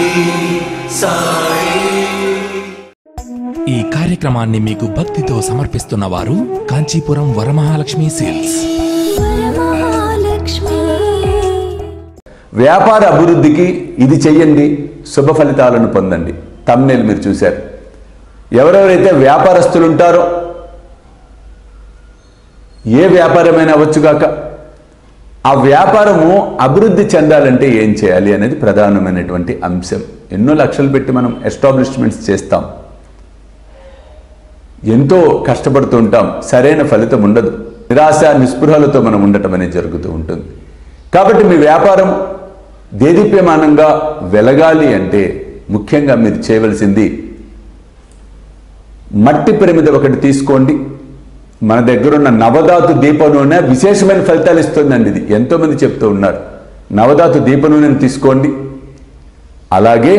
ఈ కార్యక్రమాన్ని మీకు భక్తితో సమర్పిస్తున్న వారు కాంచీపురం వరమహాలక్ష్మి సేల్స్ వరమహాలక్ష్మి వ్యాపార అభివృద్ధికి ఇది చెయ్యండి శుభ ఫలితాలను పొందండి తమ్నేల్ మీరు చూశారు ఎవరెవరైతే వ్యాపారస్తులు ఉంటారో ఏ వ్యాపారమైనా అవ్వచ్చుగాక ఆ వ్యాపారము అభివృద్ధి చెందాలంటే ఏం చేయాలి అనేది ప్రధానమైనటువంటి అంశం ఎన్నో లక్షలు పెట్టి మనం ఎస్టాబ్లిష్మెంట్స్ చేస్తాం ఎంతో కష్టపడుతూ ఉంటాం సరైన ఫలితం ఉండదు నిరాశ నిస్పృహలతో మనం ఉండటం అనేది జరుగుతూ ఉంటుంది కాబట్టి మీ వ్యాపారం దేదీప్యమానంగా వెలగాలి అంటే ముఖ్యంగా మీరు చేయవలసింది మట్టి పిరమిద ఒకటి తీసుకోండి మన దగ్గర ఉన్న నవధాతు దీప నూనె విశేషమైన ఫలితాలు ఇస్తుందండి ఇది ఎంతోమంది చెప్తూ ఉన్నారు నవధాతు దీప నూనెను తీసుకోండి అలాగే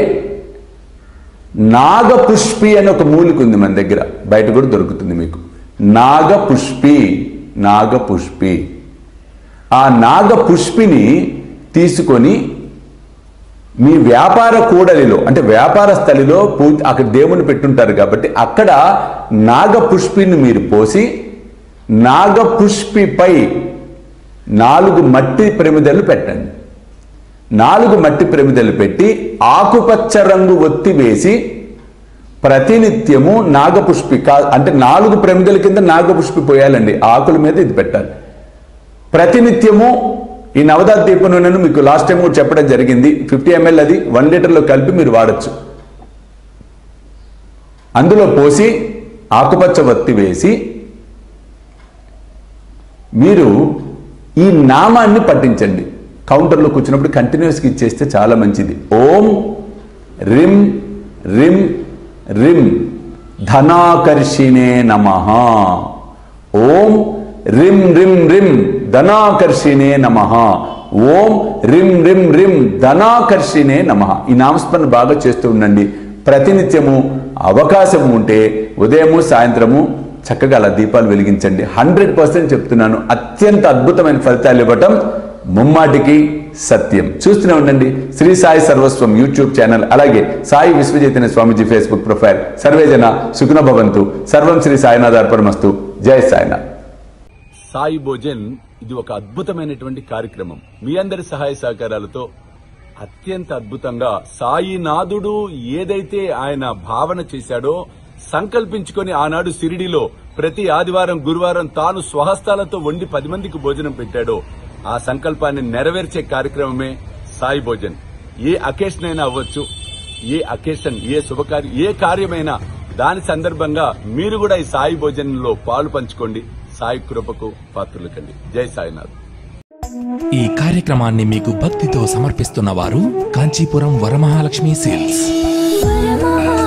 నాగపుష్పి అని ఒక మూలిక ఉంది మన దగ్గర బయట కూడా దొరుకుతుంది మీకు నాగపుష్పి నాగపుష్పి ఆ నాగపుష్పిని తీసుకొని మీ వ్యాపార కూడలిలో అంటే వ్యాపార స్థలిలో పూజ అక్కడ దేవుని పెట్టుంటారు కాబట్టి అక్కడ నాగపుష్పిని మీరు పోసి నాగపుష్పిపై నాలుగు మట్టి ప్రమిదలు పెట్టండి నాలుగు మట్టి ప్రమిదలు పెట్టి ఆకుపచ్చ రంగు ఒత్తి వేసి ప్రతినిత్యము నాగపుష్పి కా అంటే నాలుగు ప్రమిదల కింద నాగపుష్పి పోయాలండి ఆకుల మీద ఇది పెట్టాలి ప్రతినిత్యము ఈ నవదాత్ దీప నూనెను మీకు లాస్ట్ టైం కూడా చెప్పడం జరిగింది ఫిఫ్టీ ఎంఎల్ అది వన్ లీటర్లో కలిపి మీరు వాడచ్చు అందులో పోసి ఆకుపచ్చ వత్తి వేసి మీరు ఈ నామాన్ని పఠించండి కౌంటర్లో కూర్చున్నప్పుడు కంటిన్యూస్గా ఇచ్చేస్తే చాలా మంచిది ఓం రిం రిం రిం ధనాకర్షిణే నమ ఓం రిం రిం రిం ధనాకర్షిణే నమ ఓం రిం రిం రిం ధనాకర్షిణే నమ ఈ నామస్మరణ బాగా చేస్తూ ఉండండి ప్రతినిత్యము అవకాశం ఉంటే ఉదయము సాయంత్రము చక్కగా అలా దీపాలు వెలిగించండి హండ్రెడ్ పర్సెంట్ చెప్తున్నాను అత్యంత అద్భుతమైన ఫలితాలు ఇవ్వటం ముమ్మాటికి సత్యం చూస్తూనే ఉండండి శ్రీ సాయి సర్వస్వం యూట్యూబ్ ఛానల్ అలాగే సాయి విశ్వచైతన్య స్వామిజీ ఫేస్బుక్ ప్రొఫైల్ సర్వేజన సుఖన భవంతు సర్వం శ్రీ సాయినాథ్ అర్పణమస్తు జై సాయినాథ్ సాయి భోజన్ ఇది ఒక అద్భుతమైనటువంటి కార్యక్రమం మీ అందరి సహాయ సహకారాలతో అత్యంత అద్భుతంగా సాయినాథుడు ఏదైతే ఆయన భావన చేశాడో సంకల్పించుకొని ఆనాడు సిరిడిలో ప్రతి ఆదివారం గురువారం తాను స్వహస్తాలతో వండి పది మందికి భోజనం పెట్టాడో ఆ సంకల్పాన్ని నెరవేర్చే కార్యక్రమమే సాయి భోజన్ ఏ అకేషన్ అయినా అవ్వచ్చు ఏ అకేషన్ ఏ శుభకార్యం ఏ కార్యమైనా దాని సందర్భంగా మీరు కూడా ఈ సాయి భోజనంలో పాలు పంచుకోండి సాయి కృపకు పాత్రులు కండి జై సాయినాథ్ ఈ కార్యక్రమాన్ని మీకు భక్తితో సమర్పిస్తున్న వారు కాంచీపురం వరమహాలక్ష్మి సేల్స్ వరమహాలక్ష్మి